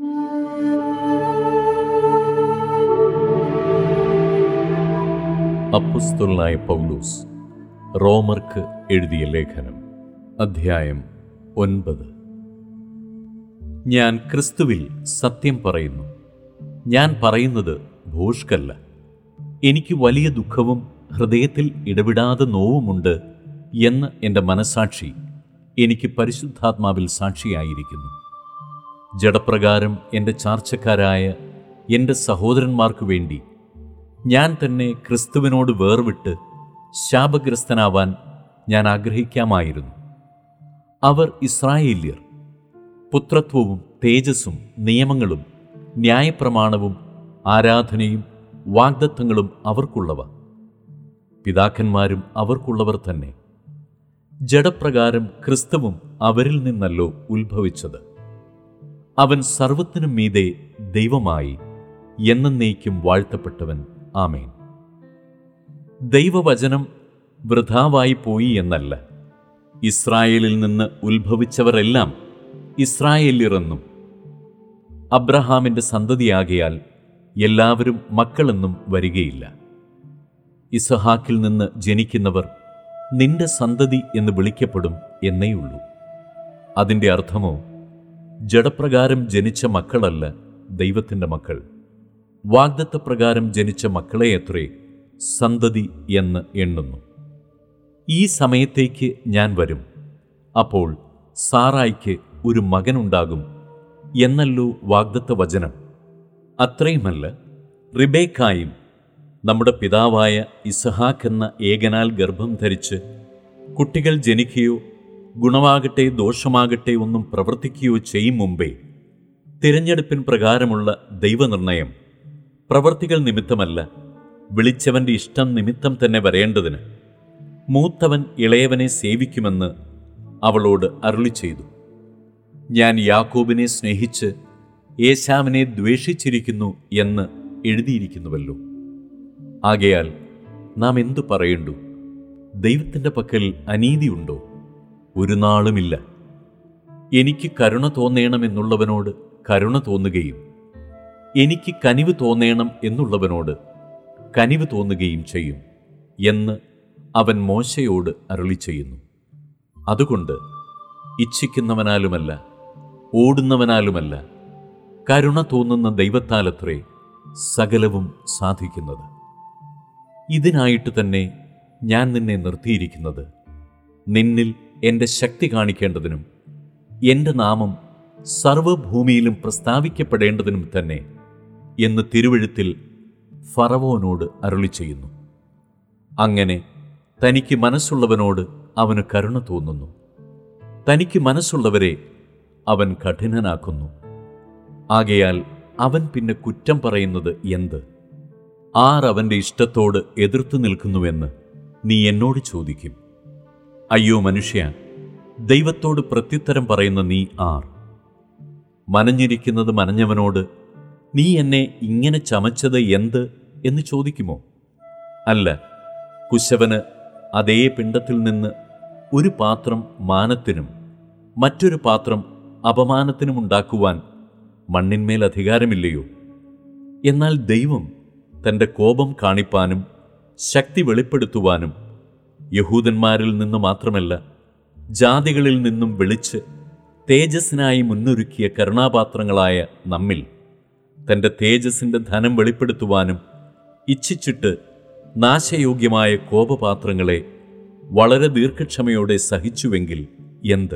അപ്പുസ്തലനായ പൗലൂസ് റോമർക്ക് എഴുതിയ ലേഖനം അധ്യായം ഒൻപത് ഞാൻ ക്രിസ്തുവിൽ സത്യം പറയുന്നു ഞാൻ പറയുന്നത് ഭോഷ്കല്ല എനിക്ക് വലിയ ദുഃഖവും ഹൃദയത്തിൽ ഇടവിടാതെ നോവുമുണ്ട് എന്ന് എൻ്റെ മനസാക്ഷി എനിക്ക് പരിശുദ്ധാത്മാവിൽ സാക്ഷിയായിരിക്കുന്നു ജഡപ്രകാരം എൻ്റെ ചാർച്ചക്കാരായ എൻ്റെ സഹോദരന്മാർക്കു വേണ്ടി ഞാൻ തന്നെ ക്രിസ്തുവിനോട് വേർവിട്ട് ശാപഗ്രസ്തനാവാൻ ഞാൻ ആഗ്രഹിക്കാമായിരുന്നു അവർ ഇസ്രായേല്യർ പുത്രത്വവും തേജസ്സും നിയമങ്ങളും ന്യായപ്രമാണവും ആരാധനയും വാഗ്ദത്തങ്ങളും അവർക്കുള്ളവ പിതാക്കന്മാരും അവർക്കുള്ളവർ തന്നെ ജഡപ്രകാരം ക്രിസ്തുവും അവരിൽ നിന്നല്ലോ ഉത്ഭവിച്ചത് അവൻ സർവത്തിനും മീതെ ദൈവമായി എന്നേക്കും വാഴ്ത്തപ്പെട്ടവൻ ആമേൻ ദൈവവചനം വൃഥാവായി പോയി എന്നല്ല ഇസ്രായേലിൽ നിന്ന് ഉത്ഭവിച്ചവരെല്ലാം ഇസ്രായേല്യരെന്നും അബ്രഹാമിൻ്റെ സന്തതിയാകയാൽ എല്ലാവരും മക്കളെന്നും വരികയില്ല ഇസഹാക്കിൽ നിന്ന് ജനിക്കുന്നവർ നിന്റെ സന്തതി എന്ന് വിളിക്കപ്പെടും എന്നേയുള്ളൂ അതിൻ്റെ അർത്ഥമോ ജഡപ്രകാരം ജനിച്ച മക്കളല്ല ദൈവത്തിൻ്റെ മക്കൾ വാഗ്ദത്തപ്രകാരം ജനിച്ച മക്കളെ എത്രേ സന്തതി എന്ന് എണ്ണുന്നു ഈ സമയത്തേക്ക് ഞാൻ വരും അപ്പോൾ സാറായിക്ക് ഒരു മകനുണ്ടാകും എന്നല്ലോ വാഗ്ദത്ത വചനം അത്രയുമല്ല റിബേക്കായും നമ്മുടെ പിതാവായ ഇസഹാക്ക് എന്ന ഏകനാൽ ഗർഭം ധരിച്ച് കുട്ടികൾ ജനിക്കുകയോ ഗുണമാകട്ടെ ദോഷമാകട്ടെ ഒന്നും പ്രവർത്തിക്കുകയോ ചെയ്യും മുമ്പേ തിരഞ്ഞെടുപ്പിൻ പ്രകാരമുള്ള ദൈവനിർണയം പ്രവർത്തികൾ നിമിത്തമല്ല വിളിച്ചവന്റെ ഇഷ്ടം നിമിത്തം തന്നെ വരേണ്ടതിന് മൂത്തവൻ ഇളയവനെ സേവിക്കുമെന്ന് അവളോട് അരുളി ചെയ്തു ഞാൻ യാക്കോബിനെ സ്നേഹിച്ച് ഏശാവിനെ ദ്വേഷിച്ചിരിക്കുന്നു എന്ന് എഴുതിയിരിക്കുന്നുവല്ലോ ആകയാൽ നാം എന്തു പറയണ്ടു ദൈവത്തിൻ്റെ പക്കൽ അനീതിയുണ്ടോ ഒരു നാളുമില്ല എനിക്ക് കരുണ തോന്നേണമെന്നുള്ളവനോട് കരുണ തോന്നുകയും എനിക്ക് കനിവ് തോന്നേണം എന്നുള്ളവനോട് കനിവ് തോന്നുകയും ചെയ്യും എന്ന് അവൻ മോശയോട് അരുളി ചെയ്യുന്നു അതുകൊണ്ട് ഇച്ഛിക്കുന്നവനാലുമല്ല ഓടുന്നവനാലുമല്ല കരുണ തോന്നുന്ന ദൈവത്താലത്രേ സകലവും സാധിക്കുന്നത് ഇതിനായിട്ട് തന്നെ ഞാൻ നിന്നെ നിർത്തിയിരിക്കുന്നത് നിന്നിൽ എൻ്റെ ശക്തി കാണിക്കേണ്ടതിനും എൻ്റെ നാമം സർവഭൂമിയിലും പ്രസ്താവിക്കപ്പെടേണ്ടതിനും തന്നെ എന്ന് തിരുവഴുത്തിൽ ഫറവോനോട് അരുളി ചെയ്യുന്നു അങ്ങനെ തനിക്ക് മനസ്സുള്ളവനോട് അവന് കരുണ തോന്നുന്നു തനിക്ക് മനസ്സുള്ളവരെ അവൻ കഠിനനാക്കുന്നു ആകയാൽ അവൻ പിന്നെ കുറ്റം പറയുന്നത് എന്ത് ആർ അവൻ്റെ ഇഷ്ടത്തോട് എതിർത്തു നിൽക്കുന്നുവെന്ന് നീ എന്നോട് ചോദിക്കും അയ്യോ മനുഷ്യ ദൈവത്തോട് പ്രത്യുത്തരം പറയുന്ന നീ ആർ മനഞ്ഞിരിക്കുന്നത് മനഞ്ഞവനോട് നീ എന്നെ ഇങ്ങനെ ചമച്ചത് എന്ത് എന്ന് ചോദിക്കുമോ അല്ല കുശവന് അതേ പിണ്ടത്തിൽ നിന്ന് ഒരു പാത്രം മാനത്തിനും മറ്റൊരു പാത്രം അപമാനത്തിനും ഉണ്ടാക്കുവാൻ മണ്ണിന്മേൽ അധികാരമില്ലയോ എന്നാൽ ദൈവം തൻ്റെ കോപം കാണിപ്പാനും ശക്തി വെളിപ്പെടുത്തുവാനും യഹൂദന്മാരിൽ നിന്ന് മാത്രമല്ല ജാതികളിൽ നിന്നും വിളിച്ച് തേജസ്സിനായി മുന്നൊരുക്കിയ കരുണാപാത്രങ്ങളായ നമ്മിൽ തൻ്റെ തേജസ്സിൻ്റെ ധനം വെളിപ്പെടുത്തുവാനും ഇച്ഛിച്ചിട്ട് നാശയോഗ്യമായ കോപപാത്രങ്ങളെ വളരെ ദീർഘക്ഷമയോടെ സഹിച്ചുവെങ്കിൽ എന്ത്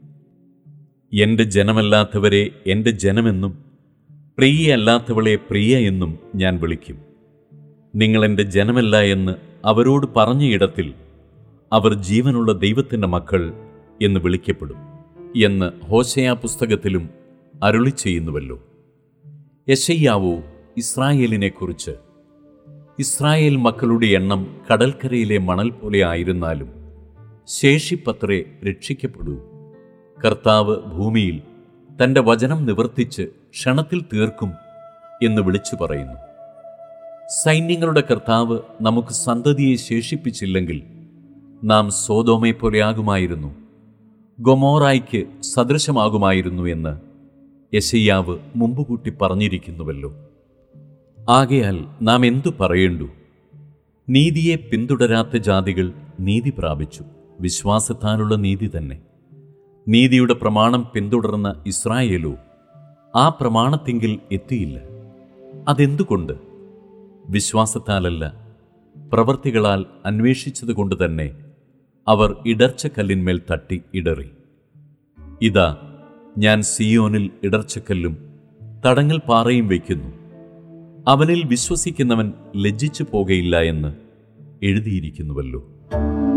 എൻ്റെ ജനമല്ലാത്തവരെ എൻ്റെ ജനമെന്നും പ്രിയയല്ലാത്തവളെ പ്രിയ എന്നും ഞാൻ വിളിക്കും നിങ്ങൾ എൻ്റെ ജനമല്ല എന്ന് അവരോട് പറഞ്ഞ ഇടത്തിൽ അവർ ജീവനുള്ള ദൈവത്തിൻ്റെ മക്കൾ എന്ന് വിളിക്കപ്പെടും എന്ന് ഹോശയ പുസ്തകത്തിലും അരുളി ചെയ്യുന്നുവല്ലോ യശയ്യാവോ ഇസ്രായേലിനെക്കുറിച്ച് ഇസ്രായേൽ മക്കളുടെ എണ്ണം കടൽക്കരയിലെ മണൽ പോലെ ആയിരുന്നാലും ശേഷിപ്പത്രേ രക്ഷിക്കപ്പെടൂ കർത്താവ് ഭൂമിയിൽ തൻ്റെ വചനം നിവർത്തിച്ച് ക്ഷണത്തിൽ തീർക്കും എന്ന് വിളിച്ചു പറയുന്നു സൈന്യങ്ങളുടെ കർത്താവ് നമുക്ക് സന്തതിയെ ശേഷിപ്പിച്ചില്ലെങ്കിൽ നാം സോതോമെ പോലെയാകുമായിരുന്നു ഗൊമോറായ്ക്ക് സദൃശമാകുമായിരുന്നു എന്ന് യശയ്യാവ് മുമ്പുകൂട്ടി പറഞ്ഞിരിക്കുന്നുവല്ലോ ആകയാൽ നാം എന്തു പറയേണ്ടു നീതിയെ പിന്തുടരാത്ത ജാതികൾ നീതി പ്രാപിച്ചു വിശ്വാസത്താലുള്ള നീതി തന്നെ നീതിയുടെ പ്രമാണം പിന്തുടർന്ന ഇസ്രായേലോ ആ പ്രമാണത്തിങ്കിൽ എത്തിയില്ല അതെന്തുകൊണ്ട് വിശ്വാസത്താലല്ല പ്രവർത്തികളാൽ അന്വേഷിച്ചതുകൊണ്ട് തന്നെ അവർ ഇടർച്ചക്കല്ലിന്മേൽ തട്ടി ഇടറി ഇതാ ഞാൻ സിയോനിൽ ഇടർച്ചക്കല്ലും തടങ്ങൽ പാറയും വയ്ക്കുന്നു അവനിൽ വിശ്വസിക്കുന്നവൻ ലജ്ജിച്ചു പോകയില്ല എന്ന് എഴുതിയിരിക്കുന്നുവല്ലോ